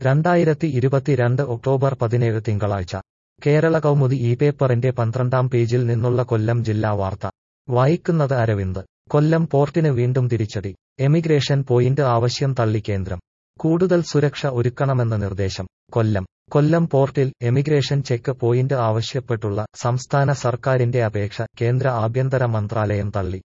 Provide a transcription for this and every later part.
രണ്ടായിരത്തി ഇരുപത്തിരണ്ട് ഒക്ടോബർ പതിനേഴ് തിങ്കളാഴ്ച കേരള കൗമുദി ഈ പേപ്പറിന്റെ പന്ത്രണ്ടാം പേജിൽ നിന്നുള്ള കൊല്ലം ജില്ലാ വാർത്ത വായിക്കുന്നത് അരവിന്ദ് കൊല്ലം പോർട്ടിന് വീണ്ടും തിരിച്ചടി എമിഗ്രേഷൻ പോയിന്റ് ആവശ്യം തള്ളി കേന്ദ്രം കൂടുതൽ സുരക്ഷ ഒരുക്കണമെന്ന നിർദ്ദേശം കൊല്ലം കൊല്ലം പോർട്ടിൽ എമിഗ്രേഷൻ ചെക്ക് പോയിന്റ് ആവശ്യപ്പെട്ടുള്ള സംസ്ഥാന സർക്കാരിന്റെ അപേക്ഷ കേന്ദ്ര ആഭ്യന്തര മന്ത്രാലയം തള്ളി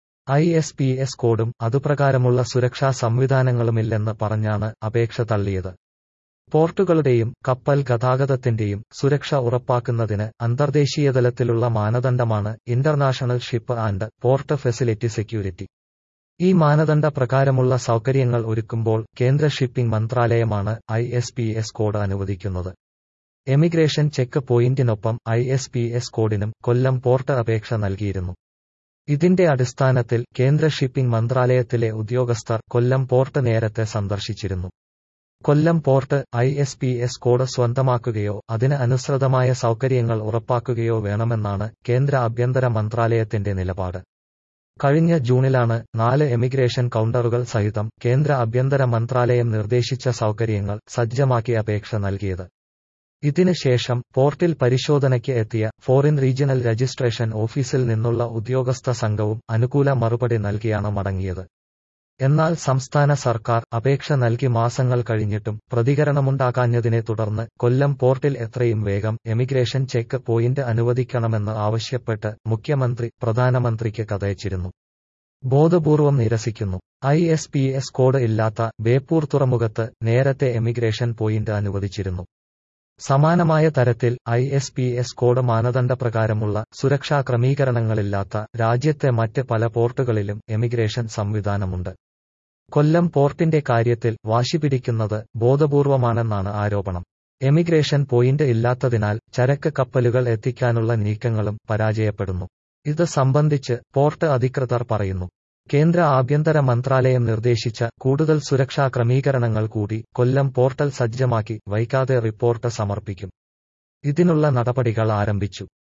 ഐ എസ് പി എസ് കോഡും അതുപ്രകാരമുള്ള സുരക്ഷാ സംവിധാനങ്ങളുമില്ലെന്ന് പറഞ്ഞാണ് അപേക്ഷ തള്ളിയത് പോർട്ടുകളുടെയും കപ്പൽ ഗതാഗതത്തിന്റെയും സുരക്ഷ ഉറപ്പാക്കുന്നതിന് അന്തർദേശീയതലത്തിലുള്ള മാനദണ്ഡമാണ് international ship and port facility security ഈ മാനദണ്ഡ പ്രകാരമുള്ള സൗകര്യങ്ങൾ ഒരുക്കുമ്പോൾ കേന്ദ്ര ഷിപ്പിംഗ് മന്ത്രാലയമാണ് I S P S code അനുവദിക്കുന്നത് എമിഗ്രേഷൻ ചെക്ക് പോയിന്റിനൊപ്പം ഐ എസ് പി എസ് കോഡിനും കൊല്ലം പോർട്ട് അപേക്ഷ നൽകിയിരുന്നു ഇതിന്റെ അടിസ്ഥാനത്തിൽ കേന്ദ്ര ഷിപ്പിംഗ് മന്ത്രാലയത്തിലെ ഉദ്യോഗസ്ഥർ കൊല്ലം പോർട്ട് നേരത്തെ സന്ദർശിച്ചിരുന്നു Kollam port I S P S code സ്വന്തമാക്കുകയോ അതിന് അനുസൃതമായ സൗകര്യങ്ങൾ ഉറപ്പാക്കുകയോ വേണമെന്നാണ് കേന്ദ്ര ആഭ്യന്തര മന്ത്രാലയത്തിന്റെ നിലപാട് കഴിഞ്ഞ ജൂണിലാണ് നാല് എമിഗ്രേഷൻ കൗണ്ടറുകൾ സഹിതം കേന്ദ്ര ആഭ്യന്തര മന്ത്രാലയം നിർദ്ദേശിച്ച സൗകര്യങ്ങൾ സജ്ജമാക്കി അപേക്ഷ നൽകിയത് ഇതിന് ശേഷം പോർട്ടിൽ പരിശോധനയ്ക്ക് എത്തിയ ഫോറിൻ റീജിയണൽ രജിസ്ട്രേഷൻ ഓഫീസിൽ നിന്നുള്ള ഉദ്യോഗസ്ഥ സംഘവും അനുകൂല മറുപടി നൽകിയാണ് മടങ്ങിയത് എന്നാൽ സംസ്ഥാന സർക്കാർ അപേക്ഷ നൽകി മാസങ്ങൾ കഴിഞ്ഞിട്ടും പ്രതികരണമുണ്ടാകാഞ്ഞതിനെ തുടർന്ന് കൊല്ലം പോർട്ടിൽ എത്രയും വേഗം എമിഗ്രേഷൻ ചെക്ക് പോയിന്റ് അനുവദിക്കണമെന്ന് ആവശ്യപ്പെട്ട് മുഖ്യമന്ത്രി പ്രധാനമന്ത്രിക്ക് കഥയച്ചിരുന്നു ബോധപൂർവം നിരസിക്കുന്നു I S P S code ഇല്ലാത്ത ബേപ്പൂർ തുറമുഖത്ത് നേരത്തെ എമിഗ്രേഷൻ പോയിന്റ് അനുവദിച്ചിരുന്നു സമാനമായ തരത്തിൽ I S P S code മാനദണ്ഡപ്രകാരമുള്ള സുരക്ഷാ ക്രമീകരണങ്ങളില്ലാത്ത രാജ്യത്തെ മറ്റ് പല പോർട്ടുകളിലും എമിഗ്രേഷൻ സംവിധാനമുണ്ട് കൊല്ലം പോർട്ടിന്റെ കാര്യത്തിൽ വാശി പിടിക്കുന്നത് ബോധപൂർവമാണെന്നാണ് ആരോപണം എമിഗ്രേഷൻ പോയിന്റ് ഇല്ലാത്തതിനാൽ ചരക്ക് കപ്പലുകൾ എത്തിക്കാനുള്ള നീക്കങ്ങളും പരാജയപ്പെടുന്നു ഇത് സംബന്ധിച്ച് പോർട്ട് അധികൃതർ പറയുന്നു കേന്ദ്ര ആഭ്യന്തര മന്ത്രാലയം നിർദ്ദേശിച്ച കൂടുതൽ സുരക്ഷാ ക്രമീകരണങ്ങൾ കൂടി കൊല്ലം പോർട്ടൽ സജ്ജമാക്കി വൈകാതെ റിപ്പോർട്ട് സമർപ്പിക്കും ഇതിനുള്ള നടപടികൾ ആരംഭിച്ചു